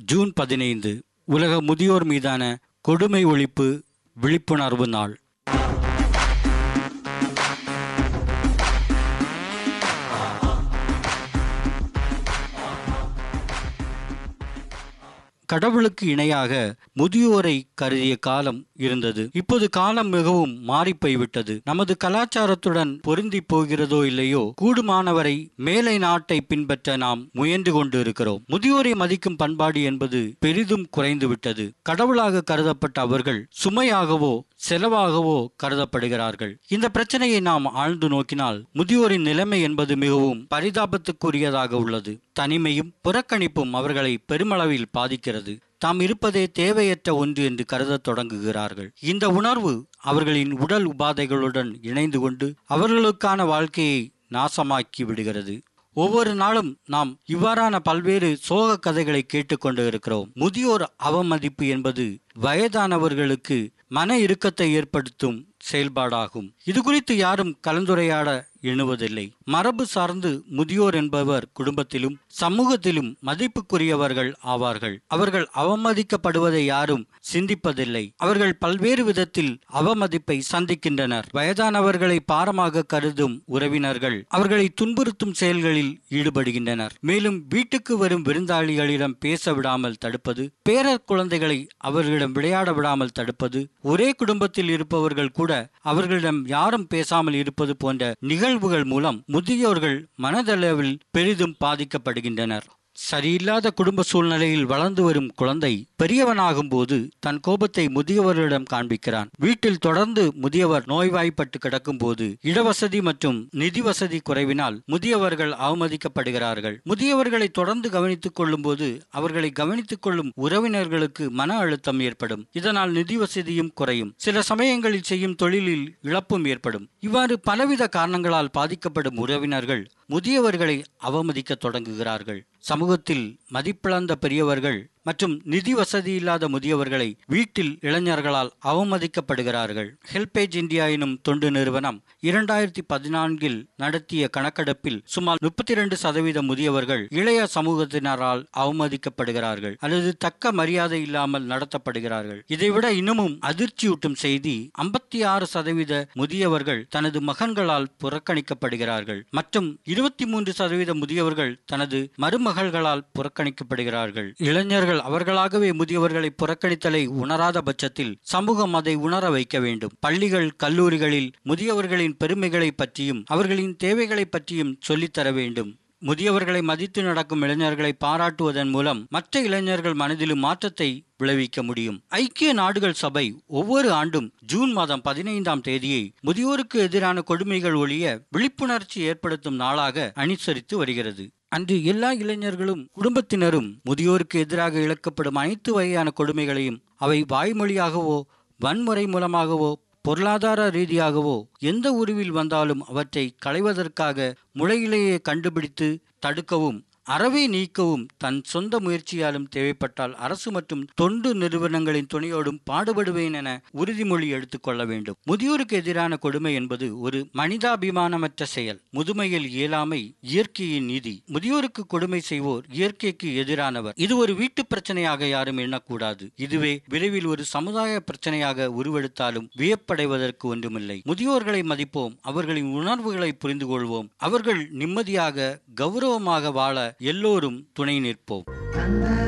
June பதினைந்து உலக முதியோர் மீதான கொடுமை ஒழிப்பு விழிப்புணர்வு நாள் கடவுளுக்கு இணையாக முதியோரை கருதிய காலம் இருந்தது இப்போது காலம் மிகவும் மாறிப் போய்விட்டது நமது கலாச்சாரத்துடன் பொருந்தி போகிறதோ இல்லையோ கூடுமானவரை மேலை நாட்டை பின்பற்ற நாம் முயன்று கொண்டு இருக்கிறோம் முதியோரை மதிக்கும் பண்பாடு என்பது பெரிதும் குறைந்து விட்டது கடவுளாக கருதப்பட்ட அவர்கள் சுமையாகவோ செலவாகவோ கருதப்படுகிறார்கள் இந்த பிரச்சனையை நாம் ஆழ்ந்து நோக்கினால் முதியோரின் நிலைமை என்பது மிகவும் பரிதாபத்துக்குரியதாக உள்ளது தனிமையும் புறக்கணிப்பும் அவர்களை பெருமளவில் பாதிக்கிறது தாம் இருப்பதே தேவையற்ற ஒன்று என்று கருதத் தொடங்குகிறார்கள் இந்த உணர்வு அவர்களின் உடல் உபாதைகளுடன் இணைந்து கொண்டு அவர்களுக்கான வாழ்க்கையை நாசமாக்கி விடுகிறது ஒவ்வொரு நாளும் நாம் இவ்வாறான பல்வேறு சோக கதைகளை கேட்டுக்கொண்டு இருக்கிறோம் முதியோர் அவமதிப்பு என்பது வயதானவர்களுக்கு மன இறுக்கத்தை ஏற்படுத்தும் செயல்பாடாகும் இது குறித்து யாரும் கலந்துரையாட எண்ணுவதில்லை மரபு சார்ந்து முதியோர் என்பவர் குடும்பத்திலும் சமூகத்திலும் மதிப்புக்குரியவர்கள் ஆவார்கள் அவர்கள் அவமதிக்கப்படுவதை யாரும் சிந்திப்பதில்லை அவர்கள் பல்வேறு விதத்தில் அவமதிப்பை சந்திக்கின்றனர் வயதானவர்களை பாரமாக கருதும் உறவினர்கள் அவர்களை துன்புறுத்தும் செயல்களில் ஈடுபடுகின்றனர் மேலும் வீட்டுக்கு வரும் விருந்தாளிகளிடம் பேச விடாமல் தடுப்பது பேரர் குழந்தைகளை அவர்களிடம் விளையாட விடாமல் தடுப்பது ஒரே குடும்பத்தில் இருப்பவர்கள் கூட அவர்களிடம் யாரும் பேசாமல் இருப்பது போன்ற நிகழ்வுகள் மூலம் முதியோர்கள் மனதளவில் பெரிதும் பாதிக்கப்படுகின்றனர் சரியில்லாத குடும்ப சூழ்நிலையில் வளர்ந்து வரும் குழந்தை பெரியவனாகும் போது தன் கோபத்தை முதியவர்களிடம் காண்பிக்கிறான் வீட்டில் தொடர்ந்து முதியவர் நோய்வாய்ப்பட்டு கிடக்கும் போது இடவசதி மற்றும் நிதி வசதி குறைவினால் முதியவர்கள் அவமதிக்கப்படுகிறார்கள் முதியவர்களை தொடர்ந்து கவனித்துக் கொள்ளும் போது அவர்களை கவனித்துக் கொள்ளும் உறவினர்களுக்கு மன அழுத்தம் ஏற்படும் இதனால் நிதி வசதியும் குறையும் சில சமயங்களில் செய்யும் தொழிலில் இழப்பும் ஏற்படும் இவ்வாறு பலவித காரணங்களால் பாதிக்கப்படும் உறவினர்கள் முதியவர்களை அவமதிக்க தொடங்குகிறார்கள் சமூகத்தில் மதிப்பிழந்த பெரியவர்கள் மற்றும் நிதி வசதி இல்லாத முதியவர்களை வீட்டில் இளைஞர்களால் அவமதிக்கப்படுகிறார்கள் ஹெல்பேஜ் இந்தியா எனும் தொண்டு நிறுவனம் இரண்டாயிரத்தி பதினான்கில் நடத்திய கணக்கெடுப்பில் சுமார் முப்பத்தி இரண்டு சதவீத முதியவர்கள் இளைய சமூகத்தினரால் அவமதிக்கப்படுகிறார்கள் அல்லது தக்க மரியாதை இல்லாமல் நடத்தப்படுகிறார்கள் இதைவிட இன்னமும் அதிர்ச்சியூட்டும் செய்தி ஐம்பத்தி ஆறு சதவீத முதியவர்கள் தனது மகன்களால் புறக்கணிக்கப்படுகிறார்கள் மற்றும் இருபத்தி மூன்று சதவீத முதியவர்கள் தனது மருமகள்களால் புறக்கணிக்கப்படுகிறார்கள் இளைஞர்கள் அவர்களாகவே முதியவர்களை புறக்கணித்தலை உணராத பட்சத்தில் சமூகம் அதை உணர வைக்க வேண்டும் பள்ளிகள் கல்லூரிகளில் முதியவர்களின் பெருமைகளை பற்றியும் அவர்களின் தேவைகளை பற்றியும் சொல்லித்தர வேண்டும் முதியவர்களை மதித்து நடக்கும் இளைஞர்களை பாராட்டுவதன் மூலம் மற்ற இளைஞர்கள் மனதிலும் மாற்றத்தை விளைவிக்க முடியும் ஐக்கிய நாடுகள் சபை ஒவ்வொரு ஆண்டும் ஜூன் மாதம் பதினைந்தாம் தேதியை முதியோருக்கு எதிரான கொடுமைகள் ஒழிய விழிப்புணர்ச்சி ஏற்படுத்தும் நாளாக அனுசரித்து வருகிறது அன்று எல்லா இளைஞர்களும் குடும்பத்தினரும் முதியோருக்கு எதிராக இழக்கப்படும் அனைத்து வகையான கொடுமைகளையும் அவை வாய்மொழியாகவோ வன்முறை மூலமாகவோ பொருளாதார ரீதியாகவோ எந்த உருவில் வந்தாலும் அவற்றை களைவதற்காக முளையிலேயே கண்டுபிடித்து தடுக்கவும் அறவே நீக்கவும் தன் சொந்த முயற்சியாலும் தேவைப்பட்டால் அரசு மற்றும் தொண்டு நிறுவனங்களின் துணையோடும் பாடுபடுவேன் என உறுதிமொழி எடுத்துக்கொள்ள வேண்டும் முதியோருக்கு எதிரான கொடுமை என்பது ஒரு மனிதாபிமானமற்ற செயல் முதுமையில் இயலாமை இயற்கையின் நீதி முதியோருக்கு கொடுமை செய்வோர் இயற்கைக்கு எதிரானவர் இது ஒரு வீட்டு பிரச்சனையாக யாரும் எண்ணக்கூடாது இதுவே விரைவில் ஒரு சமுதாய பிரச்சனையாக உருவெடுத்தாலும் வியப்படைவதற்கு ஒன்றுமில்லை முதியோர்களை மதிப்போம் அவர்களின் உணர்வுகளை புரிந்து கொள்வோம் அவர்கள் நிம்மதியாக கௌரவமாக வாழ எல்லோரும் துணை நிற்போம்